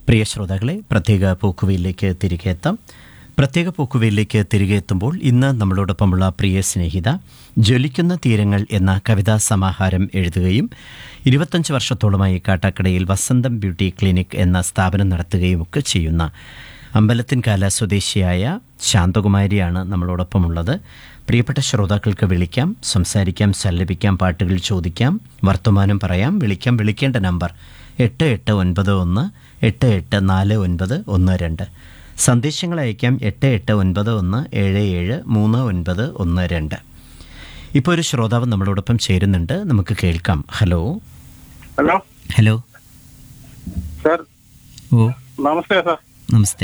പ്രിയ ശ്രോതാക്കളെ പ്രത്യേക പോക്കുവയിലേക്ക് തിരികെ എത്താം പ്രത്യേക പോക്കുവയിലേക്ക് തിരികെ എത്തുമ്പോൾ ഇന്ന് നമ്മളോടൊപ്പമുള്ള പ്രിയ സ്നേഹിത ജ്വലിക്കുന്ന തീരങ്ങൾ എന്ന കവിതാ സമാഹാരം എഴുതുകയും ഇരുപത്തഞ്ച് വർഷത്തോളമായി കാട്ടാക്കടയിൽ വസന്തം ബ്യൂട്ടി ക്ലിനിക് എന്ന സ്ഥാപനം നടത്തുകയും ഒക്കെ ചെയ്യുന്ന അമ്പലത്തിൻകാല സ്വദേശിയായ ശാന്തകുമാരിയാണ് നമ്മളോടൊപ്പമുള്ളത് പ്രിയപ്പെട്ട ശ്രോതാക്കൾക്ക് വിളിക്കാം സംസാരിക്കാം സല്ലപിക്കാം പാട്ടുകൾ ചോദിക്കാം വർത്തമാനം പറയാം വിളിക്കാം വിളിക്കേണ്ട നമ്പർ എട്ട് എട്ട് ഒൻപത് ഒന്ന് എട്ട് എട്ട് നാല് ഒൻപത് ഒന്ന് രണ്ട് സന്ദേശങ്ങൾ അയക്കാം എട്ട് എട്ട് ഒൻപത് ഒന്ന് ഏഴ് ഏഴ് മൂന്ന് ഒൻപത് ഒന്ന് രണ്ട് ഇപ്പോൾ ഒരു ശ്രോതാവ് നമ്മളോടൊപ്പം ചേരുന്നുണ്ട് നമുക്ക് കേൾക്കാം ഹലോ ഹലോ ഹലോ സാർ ഓ നമസ്തേ സാർ നമസ്തേ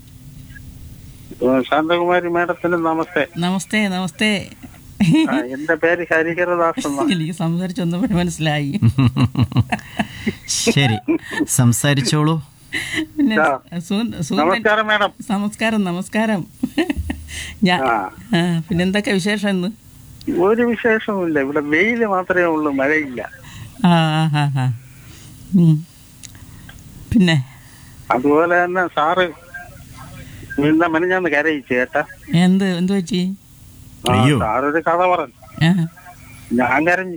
ഏഹ് ശാന്തകുമാരി മാഡത്തിന് നമസ്തേ നമസ്തേ നമസ്തേ ആ, എന്റെ പേര് ഹരിഹരദാസ് എന്നാ എനിക്ക് സംസാരിച്ചൊന്നും മനസ്സിലായി ശരി സംസാരിച്ചോളൂ പിന്നെ ആ. സു- സു- നമസ്കാരം മാഡം നമസ്കാരം നമസ്കാരം ഞാൻ ആ. ആ, പിന്നെ എന്തൊക്കെ വിശേഷം ഇന്ന് ഒരു വിശേഷവുമില്ല ഇവിടെ വെയില് മാത്രമേ ഉള്ളൂ മഴയില്ല ആ ആ ആ ആ ഉം. പിന്നെ അതുപോലെ തന്നെ സാറ് ഇന്ന മെനഞ്ഞാന്ന് കരയിച്ചു കേട്ടാ എന്ത് എന്ത് പറ്റി ആ, അയ്യോ. സാറൊരു കഥ പറഞ്ഞു ആ ഞാൻ കരഞ്ഞു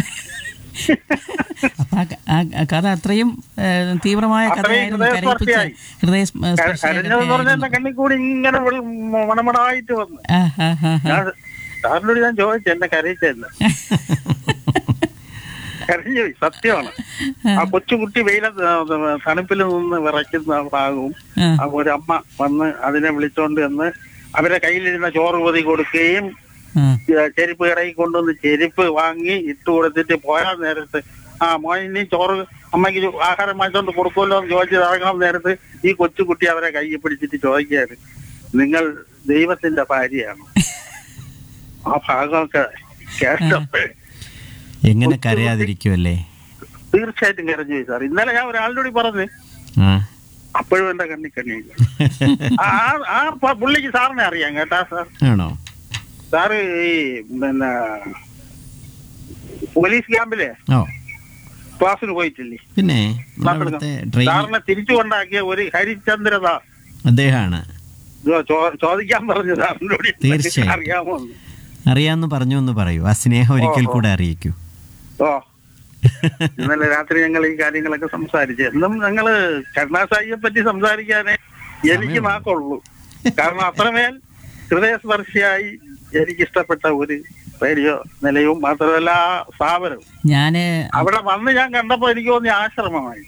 അപ്പൊ ആ ക- ആ- ആ കഥ അത്രയും ഏ, തീവ്രമായ അത്രയും കഥയായിരുന്നു കരയിപ്പിച്ച ഹൃദയസ്പർശിയായി. ഹൃദയ ക- കരഞ്ഞതെന്ന് പറഞ്ഞാൽ എന്റെ കണ്ണിൽ കൂടി ഇങ്ങനെ വെള്ള- മണമണായിട്ട് വന്നു ഞാൻ സാറിനോട് ഞാൻ ചോദിച്ചു എന്നെ കരയിച്ചെന്ന് കരഞ്ഞു പോയി. സത്യമാണ് ആ കൊച്ചുകുട്ടി വെയില തണുപ്പിൽ നിന്ന് വിറയ്ക്കുന്ന ഭാഗവും ആ ഒരമ്മ വന്ന് അതിനെ വിളിച്ചോണ്ട് വന്ന് അവരെ കയ്യിലിരുന്ന ചോറ് പൊതി കൊടുക്കുകയും ഏ, ചെരുപ്പ് കടയിൽ കൊണ്ടുവന്ന് ചെരുപ്പ് വാങ്ങി ഇട്ട് കൊടുത്തിട്ട് പോയാൽ നേരത്ത് ആ മോയിനി ചോറ് അമ്മയ്ക്ക് ചോ- ആഹാരം വാങ്ങിച്ചോണ്ട് കൊടുക്കുമല്ലോ എന്ന് ചോദിച്ച് ഇറങ്ങാൻ നേരത്ത് ഈ കൊച്ചുകുട്ടി അവരെ കയ്യിൽ പിടിച്ചിട്ട് ചോദിക്കുകയാണ് നിങ്ങൾ ദൈവത്തിന്റെ ഭാര്യയാണ് ആ ഭാഗമൊക്കെ കേട്ടപ്പോൾ എങ്ങനെ കരയാതിരിക്കുമല്ലേ തീർച്ചയായിട്ടും കരഞ്ഞു പോയി സാർ ഇന്നലെ ഞാൻ ഒരാളിനോട് പറഞ്ഞു ആ അപ്പോഴും എന്റെ കണ്ണിൽ കണ്ണിയില്ല ആ ആ- ആ പ- പുള്ളിക്ക് സാറിനെ അറിയാം കേട്ടാ സാർ ആണോ സാറ് ഈ പിന്നെ പോലീസ് ക്യാമ്പിലെ ഓ ക്ലാസ്സിന് പോയിട്ടില്ലേ പിന്നെ ക്ലാസ് നമ്മളവിടുത്തെ എടുക്കാം. ട്രെയിൻ സാറിനെ തിരിച്ചു കൊണ്ടാക്കിയ ഒരു ഹരിചന്ദ്രദാസ് അദ്ദേഹമാണ് ഇതോ ചോ- ചോദിക്കാൻ പറഞ്ഞു സാറിനോട് തീർച്ചയായും. അറിയാമോ എന്ന്. അറിയാമെന്ന് പറഞ്ഞു എന്ന് പറയൂ ആ സ്നേഹം ഒരിക്കൽ കൂടെ അറിയിക്കൂ ഓ ഇന്നലെ രാത്രി ഞങ്ങൾ ഈ കാര്യങ്ങളൊക്കെ സംസാരിച്ചു എന്നും ഞങ്ങള് കരുണാസായിയെ പറ്റി സംസാരിക്കാനേ എനിക്ക് സമയം. നാക്കുള്ളൂ കാരണം അത്രമേൽ ഹൃദയസ്പർശിയായി എനിക്ക് ഇഷ്ടപ്പെട്ട ഒരു റേഡിയോ നിലയവും മാത്രമല്ല ആ സ്ഥാപനവും ഞാന് അവിടെ വന്ന് ഞാൻ കണ്ടപ്പോ എനിക്ക് തോന്നി ആശ്രമമായി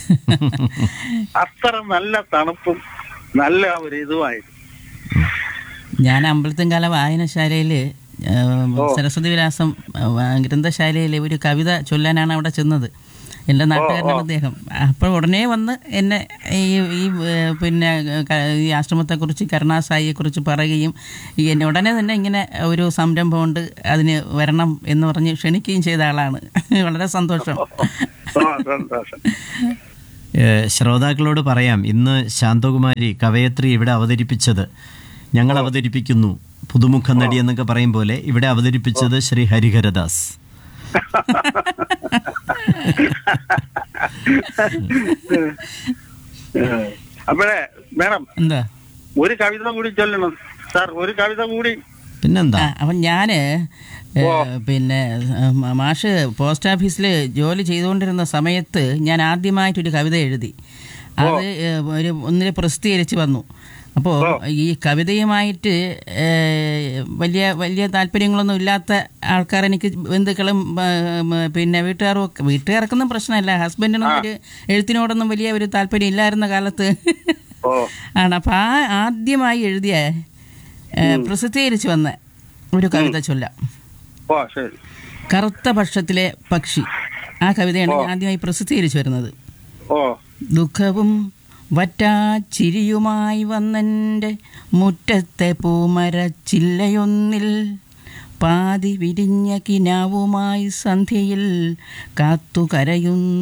അത്ര നല്ല തണുപ്പും നല്ല ഒരു ഇതുമായിരുന്നു ഞാൻ അമ്പലത്തിൻകാല വായനശാലയിൽ സരസ്വതി വിലാസം ആ, ഗ്രന്ഥശാലയിൽ ഒരു കവിത ചൊല്ലാനാണ് അവിടെ ചെന്നത് എൻ്റെ നാട്ടുകാരനാണ് അദ്ദേഹം അപ്പോൾ ഉടനെ വന്ന് എന്നെ ഈ ഈ ഏ, പിന്നെ ക- ഈ ആശ്രമത്തെക്കുറിച്ച് കരുണാസായിയെക്കുറിച്ച് പറയുകയും ഈ എന്നെ ഉടനെ തന്നെ ഇങ്ങനെ ഒരു സംരംഭമുണ്ട് അതിന് വരണം എന്ന് പറഞ്ഞ് ക്ഷണിക്കുകയും ചെയ്ത ആളാണ് വളരെ സന്തോഷം ഓ, സന്തോഷം ഏഹ് ശ്രോതാക്കളോട് പറയാം ഇന്ന് ശാന്തകുമാരി കവയത്രി ഇവിടെ അവതരിപ്പിച്ചത് ഞങ്ങൾ അവതരിപ്പിക്കുന്നു പുതുമുഖ നടി എന്നൊക്കെ പറയും പോലെ ഇവിടെ അവതരിപ്പിച്ചത് ശ്രീ ഹരിഹരദാസ് അപ്പോഴേ മാഡം എന്താ ഒരു കവിത കൂടി ചൊല്ലണം സാർ ഒരു കവിത കൂടി പിന്നെന്താ ആ, അപ്പം ഞാൻ പിന്നെ ഏ, മ- മാഷ് പോസ്റ്റ് ഓഫീസിൽ ജോലി ചെയ്തുകൊണ്ടിരുന്ന സമയത്ത് ഞാൻ ആദ്യമായിട്ടൊരു കവിത എഴുതി അത് ഏ, ഒരു ഒന്നിൽ പ്രസിദ്ധീകരിച്ച് വന്നു അപ്പോൾ ഈ കവിതയുമായിട്ട് ഏ, വലിയ വലിയ താല്പര്യങ്ങളൊന്നും ഇല്ലാത്ത ആൾക്കാർ എനിക്ക് ബന്ധുക്കളും ആ, ഉം, പിന്നെ വീട്ടുകാരും ഒക്കെ വീട്ടുകാർക്കൊന്നും പ്രശ്നമില്ല ഹസ്ബൻഡിനൊന്നും ഒരു എഴുത്തിനോടൊന്നും വലിയ ഒരു താല്പര്യം ഇല്ലായിരുന്ന കാലത്ത് ഓ ആണ് അപ്പം ആ ആദ്യമായി എഴുതിയ ഏ, പ്രസിദ്ധീകരിച്ച് വന്ന ഒരു കവിത ചൊല്ലാം ഓ ശരി കറുത്ത പക്ഷത്തിലെ പക്ഷി ആ കവിതയാണ് ഞാൻ ആദ്യമായി പ്രസിദ്ധീകരിച്ചു വരുന്നത് ഓ ദുഃഖവും വറ്റാ ചിരിയുമായി വന്നെൻ്റെ മുറ്റത്തെ പൂമരച്ചില്ലയൊന്നിൽ പാതി വിരിഞ്ഞ കിനാവുമായി സന്ധ്യയിൽ കാത്തു കരയുന്നു